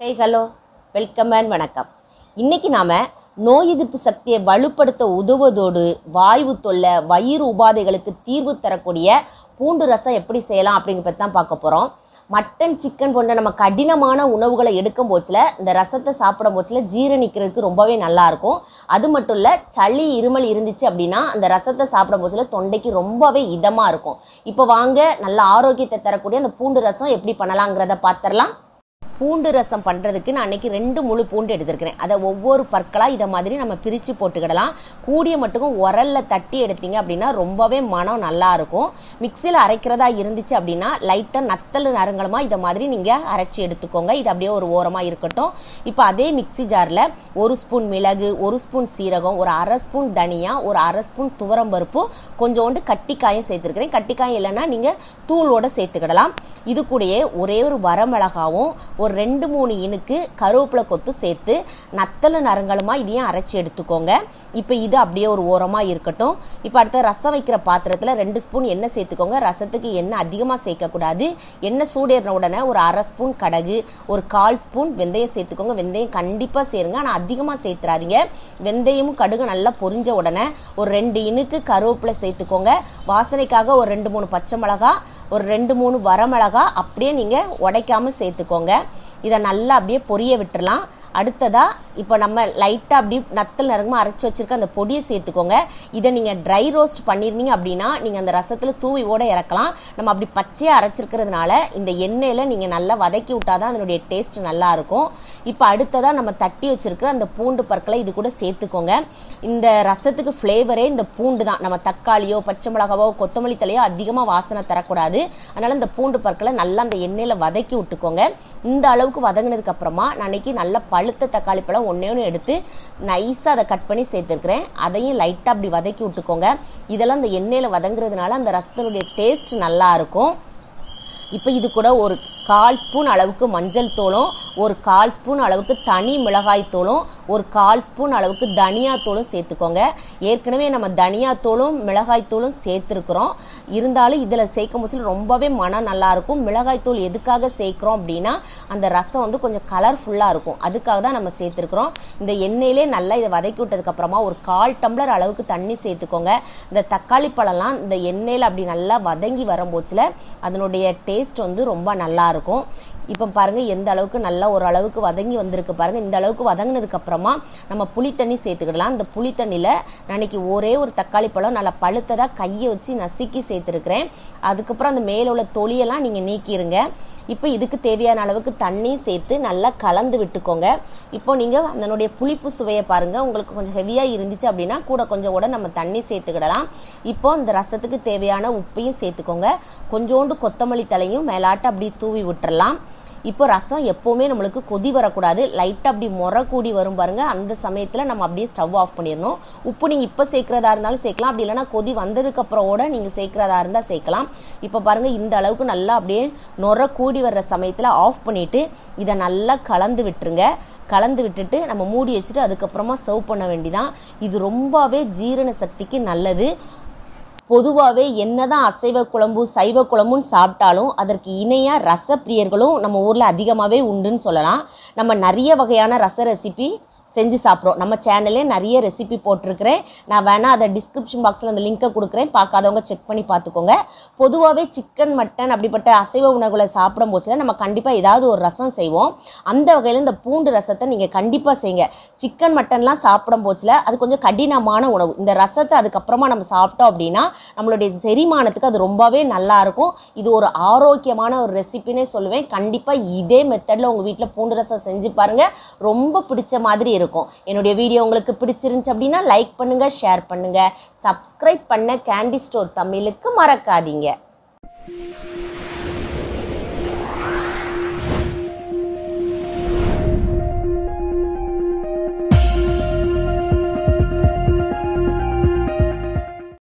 hey hello welcome and வணக்கம் இன்னைக்கு நாம நோய் எதிர்ப்பு சக்தியை வலுப்படுத்த உதவுவதோடு வாய்வு தொல்லை வயிறு உபாதைகளுக்கு தீர்வு தரக்கூடிய பூண்டு ரசம் எப்படி செய்யலாம் அப்படிங்கிறத பற்றி தான் பார்க்க போகிறோம் மட்டன் சிக்கன் போன்ற நம்ம கடினமான உணவுகளை எடுக்கும் போச்சில் இந்த ரசத்தை சாப்பிடும் போச்சில் ஜீரணிக்கிறதுக்கு ரொம்பவே நல்லா இருக்கும் அது மட்டும் இல்லை சளி இருமல் இருந்துச்சு அப்படின்னா அந்த ரசத்தை சாப்பிடும் போச்சில் தொண்டைக்கு ரொம்பவே இதமாக இருக்கும் இப்போ வாங்க நல்ல ஆரோக்கியத்தை தரக்கூடிய அந்த பூண்டு ரசம் எப்படி பண்ணலாங்கிறத பார்த்துடலாம் பூண்டு ரசம் பண்ணுறதுக்கு நான் அன்றைக்கி ரெண்டு முழு பூண்டு எடுத்திருக்கிறேன் அதை ஒவ்வொரு பற்களாக இதை மாதிரி நம்ம பிரித்து போட்டுக்கிடலாம் கூடிய மட்டுக்கும் உரலில் தட்டி எடுத்தீங்க அப்படின்னா ரொம்பவே மனம் நல்லா இருக்கும் மிக்சியில் அரைக்கிறதா இருந்துச்சு அப்படின்னா லைட்டாக நத்தல் நறுங்கலமாக இதை மாதிரி நீங்கள் அரைச்சி எடுத்துக்கோங்க இது அப்படியே ஒரு ஓரமாக இருக்கட்டும் இப்போ அதே மிக்சி ஜாரில் ஒரு ஸ்பூன் மிளகு ஒரு ஸ்பூன் சீரகம் ஒரு அரை ஸ்பூன் தனியா ஒரு அரை ஸ்பூன் துவரம்பருப்பு கொஞ்சோண்டு கட்டிக்காயும் சேர்த்துருக்கிறேன் கட்டிக்காயம் இல்லைன்னா நீங்கள் தூளோட சேர்த்துக்கிடலாம் இது கூடயே ஒரே ஒரு வரமிளகாவும் ஒரு ரெண்டு மூணு இனுக்கு கருவேப்பிலை கொத்து சேர்த்து நத்தல நரங்கலுமாக இதையும் அரைச்சி எடுத்துக்கோங்க இப்போ இது அப்படியே ஒரு ஓரமாக இருக்கட்டும் இப்போ அடுத்த ரசம் வைக்கிற பாத்திரத்தில் ரெண்டு ஸ்பூன் எண்ணெய் சேர்த்துக்கோங்க ரசத்துக்கு எண்ணெய் அதிகமாக சேர்க்கக்கூடாது எண்ணெய் சூடேறின உடனே ஒரு அரை ஸ்பூன் கடுகு ஒரு கால் ஸ்பூன் வெந்தயம் சேர்த்துக்கோங்க வெந்தயம் கண்டிப்பாக சேருங்க ஆனால் அதிகமாக சேர்த்துறாதீங்க வெந்தயமும் கடுகு நல்லா பொரிஞ்ச உடனே ஒரு ரெண்டு இனுக்கு கருவேப்பிலை சேர்த்துக்கோங்க வாசனைக்காக ஒரு ரெண்டு மூணு பச்சை மிளகா ஒரு ரெண்டு மூணு வரமிளகா அப்படியே நீங்கள் உடைக்காம சேர்த்துக்கோங்க இதை நல்லா அப்படியே பொரிய விட்டுறலாம் அடுத்ததாக இப்போ நம்ம லைட்டாக அப்படி நத்தல் நறுங்கமாக அரைச்சி வச்சுருக்க அந்த பொடியை சேர்த்துக்கோங்க இதை நீங்கள் ட்ரை ரோஸ்ட் பண்ணியிருந்தீங்க அப்படின்னா நீங்கள் அந்த ரசத்தில் தூவி ஓட இறக்கலாம் நம்ம அப்படி பச்சையாக அரைச்சிருக்கிறதுனால இந்த எண்ணெயில் நீங்கள் நல்லா வதக்கி விட்டால் தான் அதனுடைய டேஸ்ட் நல்லா இருக்கும் இப்போ அடுத்ததாக நம்ம தட்டி வச்சுருக்கிற அந்த பூண்டு பற்களை இது கூட சேர்த்துக்கோங்க இந்த ரசத்துக்கு ஃப்ளேவரே இந்த பூண்டு தான் நம்ம தக்காளியோ பச்சை மிளகாவோ கொத்தமல்லி தலையோ அதிகமாக வாசனை தரக்கூடாது அதனால் இந்த பூண்டு பற்களை நல்லா அந்த எண்ணெயில் வதக்கி விட்டுக்கோங்க இந்த அளவுக்கு வதங்கினதுக்கு அப்புறமா நான் அன்னைக்கு நல்ல பழுத்த தக்காளி பழம் ஒன்றே ஒன்று எடுத்து நைஸாக அதை கட் பண்ணி சேர்த்துருக்கிறேன் அதையும் லைட்டாக அப்படி வதக்கி விட்டுக்கோங்க இதெல்லாம் அந்த எண்ணெயில் வதங்குறதுனால அந்த ரசத்தினுடைய டேஸ்ட் நல்லா இருக்கும் இப்போ இது கூட ஒரு கால் ஸ்பூன் அளவுக்கு மஞ்சள் தூளும் ஒரு கால் ஸ்பூன் அளவுக்கு தனி மிளகாய் தூளும் ஒரு கால் ஸ்பூன் அளவுக்கு தனியாத்தூளும் சேர்த்துக்கோங்க ஏற்கனவே நம்ம தனியாத்தூளும் மிளகாய் தூளும் சேர்த்துருக்குறோம் இருந்தாலும் இதில் சேர்க்கும் போது ரொம்பவே மனம் நல்லாயிருக்கும் மிளகாய் தூள் எதுக்காக சேர்க்குறோம் அப்படின்னா அந்த ரசம் வந்து கொஞ்சம் கலர்ஃபுல்லாக இருக்கும் அதுக்காக தான் நம்ம சேர்த்துருக்குறோம் இந்த எண்ணெயிலே நல்லா இதை வதக்கி விட்டதுக்கப்புறமா ஒரு கால் டம்ளர் அளவுக்கு தண்ணி சேர்த்துக்கோங்க இந்த தக்காளி பழம்லாம் இந்த எண்ணெயில் அப்படி நல்லா வதங்கி வரும்போச்சில் அதனுடைய டேஸ்ட் வந்து ரொம்ப நல்லா இருக்கும் இப்போ பாருங்க எந்த அளவுக்கு நல்லா ஒரு அளவுக்கு வதங்கி வந்திருக்கு பாருங்க இந்த அளவுக்கு வதங்கினதுக்கு அப்புறமா நம்ம புளி தண்ணி சேர்த்துக்கிடலாம் இந்த புளி தண்ணியில் அன்னைக்கு ஒரே ஒரு தக்காளி பழம் நல்லா பழுத்ததாக கையை வச்சு நசுக்கி சேர்த்துருக்கிறேன் அதுக்கப்புறம் அந்த மேலே உள்ள தொலியெல்லாம் நீங்கள் நீக்கிருங்க இப்போ இதுக்கு தேவையான அளவுக்கு தண்ணி சேர்த்து நல்லா கலந்து விட்டுக்கோங்க இப்போ நீங்கள் அதனுடைய புளிப்பு சுவையை பாருங்கள் உங்களுக்கு கொஞ்சம் ஹெவியாக இருந்துச்சு அப்படின்னா கூட கொஞ்சம் கூட நம்ம தண்ணி சேர்த்துக்கிடலாம் இப்போ இந்த ரசத்துக்கு தேவையான உப்பையும் சேர்த்துக்கோங்க கொஞ்சோண்டு கொத்தமல்லி தலையும் மேலாட்ட அப்படி தூவி விட்டுறலாம் இப்போ ரசம் எப்போவுமே நம்மளுக்கு கொதி வரக்கூடாது லைட்டாக அப்படி முறை கூடி வரும் பாருங்க அந்த சமயத்தில் நம்ம அப்படியே ஸ்டவ் ஆஃப் பண்ணிடணும் உப்பு நீங்கள் இப்போ சேர்க்குறதா இருந்தாலும் சேர்க்கலாம் அப்படி இல்லைனா கொதி வந்ததுக்கப்புறம் கூட நீங்கள் சேர்க்குறதா இருந்தால் சேர்க்கலாம் இப்போ பாருங்கள் இந்த அளவுக்கு நல்லா அப்படியே நுர கூடி வர்ற சமயத்தில் ஆஃப் பண்ணிவிட்டு இதை நல்லா கலந்து விட்டுருங்க கலந்து விட்டுட்டு நம்ம மூடி வச்சுட்டு அதுக்கப்புறமா சர்வ் பண்ண வேண்டிதான் இது ரொம்பவே ஜீரண சக்திக்கு நல்லது பொதுவாகவே என்னதான் அசைவ குழம்பு சைவ குழம்புன்னு சாப்பிட்டாலும் அதற்கு இணையாக ரச பிரியர்களும் நம்ம ஊரில் அதிகமாகவே உண்டுன்னு சொல்லலாம் நம்ம நிறைய வகையான ரச ரெசிபி செஞ்சு சாப்பிட்றோம் நம்ம சேனல்லே நிறைய ரெசிபி போட்டிருக்கிறேன் நான் வேணால் அதை டிஸ்கிரிப்ஷன் பாக்ஸில் அந்த லிங்கை கொடுக்குறேன் பார்க்காதவங்க செக் பண்ணி பார்த்துக்கோங்க பொதுவாகவே சிக்கன் மட்டன் அப்படிப்பட்ட அசைவ உணவுகளை சாப்பிடும் போச்சுல நம்ம கண்டிப்பாக ஏதாவது ஒரு ரசம் செய்வோம் அந்த வகையில் இந்த பூண்டு ரசத்தை நீங்கள் கண்டிப்பாக செய்யுங்க சிக்கன் மட்டன்லாம் சாப்பிடும் போச்சில் அது கொஞ்சம் கடினமான உணவு இந்த ரசத்தை அதுக்கப்புறமா நம்ம சாப்பிட்டோம் அப்படின்னா நம்மளுடைய செரிமானத்துக்கு அது ரொம்பவே நல்லா இருக்கும் இது ஒரு ஆரோக்கியமான ஒரு ரெசிபினே சொல்லுவேன் கண்டிப்பாக இதே மெத்தடில் உங்கள் வீட்டில் பூண்டு ரசம் செஞ்சு பாருங்கள் ரொம்ப பிடிச்ச மாதிரி இருக்கும் என்னுடைய வீடியோ உங்களுக்கு பிடிச்சிருந்துச்சு அப்படின்னா லைக் பண்ணுங்கள் ஷேர் பண்ணுங்கள் சப்ஸ்கிரைப் பண்ண கேண்டி ஸ்டோர் தமிழுக்கு மறக்காதீங்க